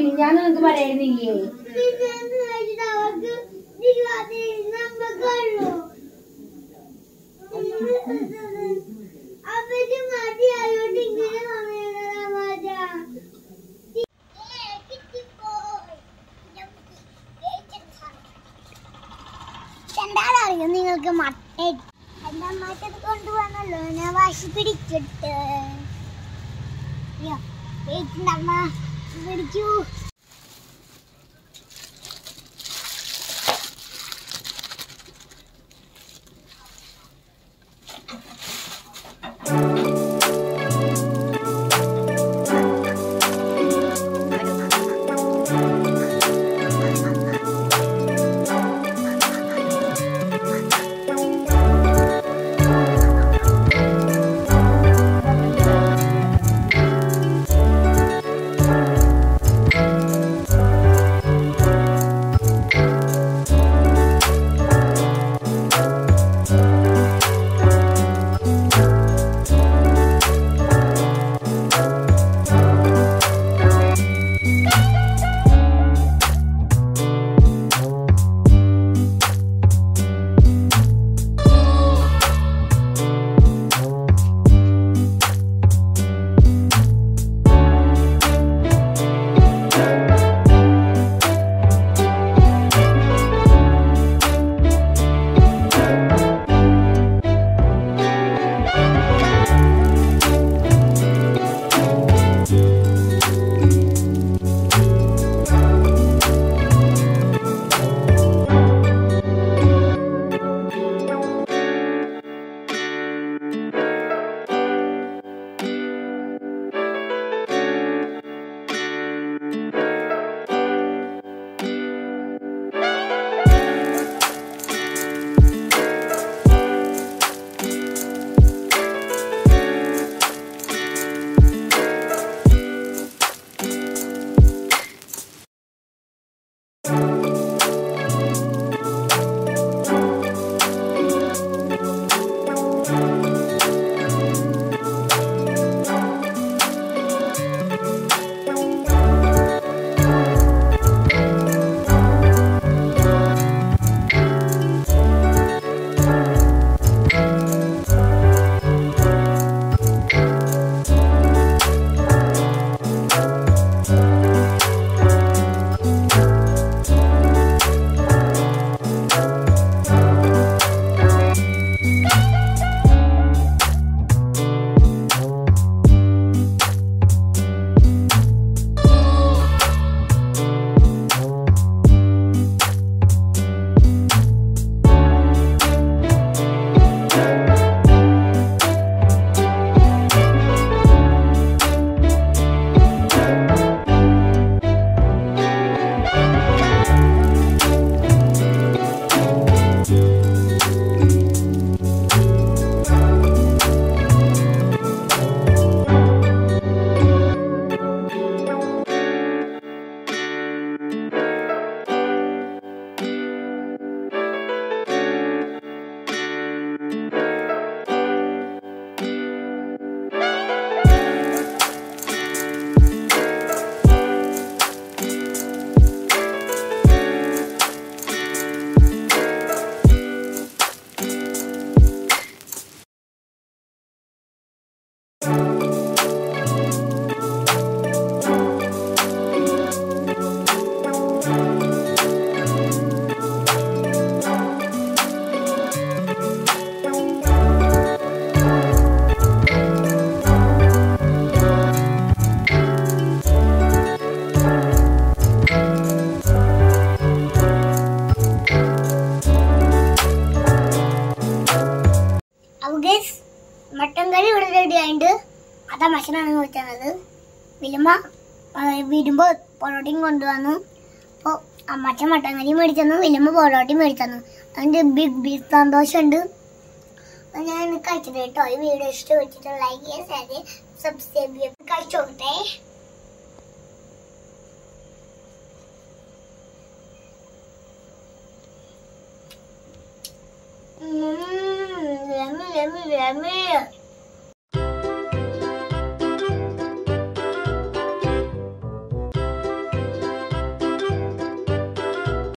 ഞാൻ നിനക്ക് പറയായിരുന്നില്ലേ എന്താണറിയോ നിങ്ങൾക്ക് മട്ട എന്താ മറ്റത് കൊണ്ടുവന്നല്ലോ ഞാൻ വാശി പിടിച്ചിട്ട് അയ്യോ വെയിറ്റുണ്ടമ്മ പിടിക്കൂ അപ്പൊ ഗൈസ് മട്ടൻ കറി ഇവിടെ റെഡി ആയിട്ട് അതാ മഷനാണ് വെച്ചത് വിലുമ്പ വരുമ്പോ പൊറോട്ടയും കൊണ്ടുവന്നു അപ്പൊ അമ്മച്ച മട്ടൻ കറി മേടിച്ചു വിലുമ്പ പൊറോട്ടയും മേടിച്ചു അതിന്റെ ബിഗ് ബിഗ് സന്തോഷമുണ്ട് അപ്പൊ ഞാൻ കഴിച്ചത് കേട്ടോ ഈ വീഡിയോ ഇഷ്ടപ്പെട്ടിട്ട് ലൈക്ക് ചെയ്യാൻ ഷെയർ സബ്സ്ക്രൈബ് ചെയ്യാൻ കഴിച്ചോട്ടെ Mm, yummy, yummy, yummy.